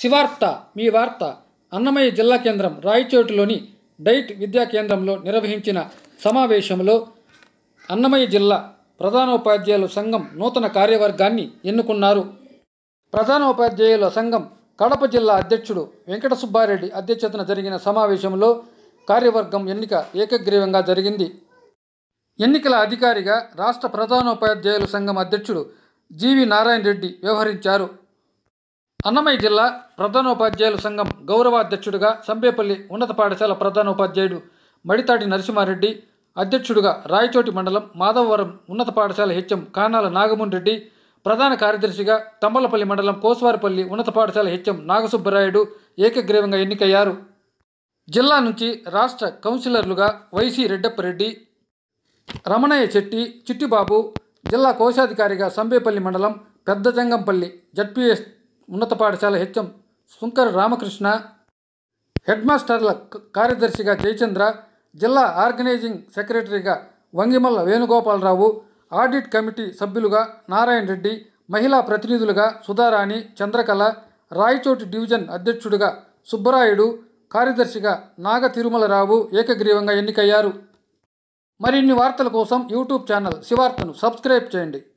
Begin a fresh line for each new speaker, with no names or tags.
శివార్త మీ వార్త అన్నమయ్య జిల్లా కేంద్రం రాయచోటిలోని డైట్ విద్యా కేంద్రంలో నిర్వహించిన సమావేశంలో అన్నమయ్య జిల్లా ప్రధానోపాధ్యాయుల సంఘం నూతన కార్యవర్గాన్ని ఎన్నుకున్నారు ప్రధానోపాధ్యాయుల సంఘం కడప జిల్లా అధ్యక్షుడు వెంకట సుబ్బారెడ్డి అధ్యక్షతన జరిగిన సమావేశంలో కార్యవర్గం ఎన్నిక ఏకగ్రీవంగా జరిగింది ఎన్నికల అధికారిగా రాష్ట్ర ప్రధానోపాధ్యాయుల సంఘం అధ్యక్షుడు జీవి నారాయణ రెడ్డి వ్యవహరించారు అన్నమయ్య జిల్లా ప్రధానోపాధ్యాయుల సంఘం గౌరవాధ్యక్షుడిగా సంబేపల్లి ఉన్నత పాఠశాల ప్రధానోపాధ్యాయుడు మడితాటి నరసింహారెడ్డి అధ్యక్షుడిగా రాయచోటి మండలం మాధవవరం ఉన్నత పాఠశాల హెచ్ఎం కానాల నాగమోహన్ రెడ్డి ప్రధాన కార్యదర్శిగా తంబలపల్లి మండలం కోస్వారిపల్లి ఉన్నత పాఠశాల హెచ్ఎం నాగసుబ్బరాయుడు ఏకగ్రీవంగా ఎన్నికయ్యారు జిల్లా నుంచి రాష్ట్ర కౌన్సిలర్లుగా వైసీ రెడ్డప్పరెడ్డి రమణయ్య చెట్టి చిట్టిబాబు జిల్లా కోశాధికారిగా సంబేపల్లి మండలం పెద్దజంగంపల్లి జడ్పీఎస్ ఉన్నత పాఠశాల హెచ్ఎం సుంకర రామకృష్ణ హెడ్ మాస్టర్ల క- కార్యదర్శిగా జయచంద్ర జిల్లా ఆర్గనైజింగ్ సెక్రటరీగా వంగిమల్ల వేణుగోపాలరావు ఆడిట్ కమిటీ సభ్యులుగా నారాయణ రెడ్డి మహిళా ప్రతినిధులుగా సుధారాణి చంద్రకళ రాయచోటి డివిజన్ అధ్యక్షుడిగా సుబ్బరాయుడు కార్యదర్శిగా నాగ తిరుమలరావు ఏకగ్రీవంగా ఎన్నికయ్యారు మరిన్ని వార్తల కోసం యూట్యూబ్ ఛానల్ శివార్తను సబ్స్క్రైబ్ చేయండి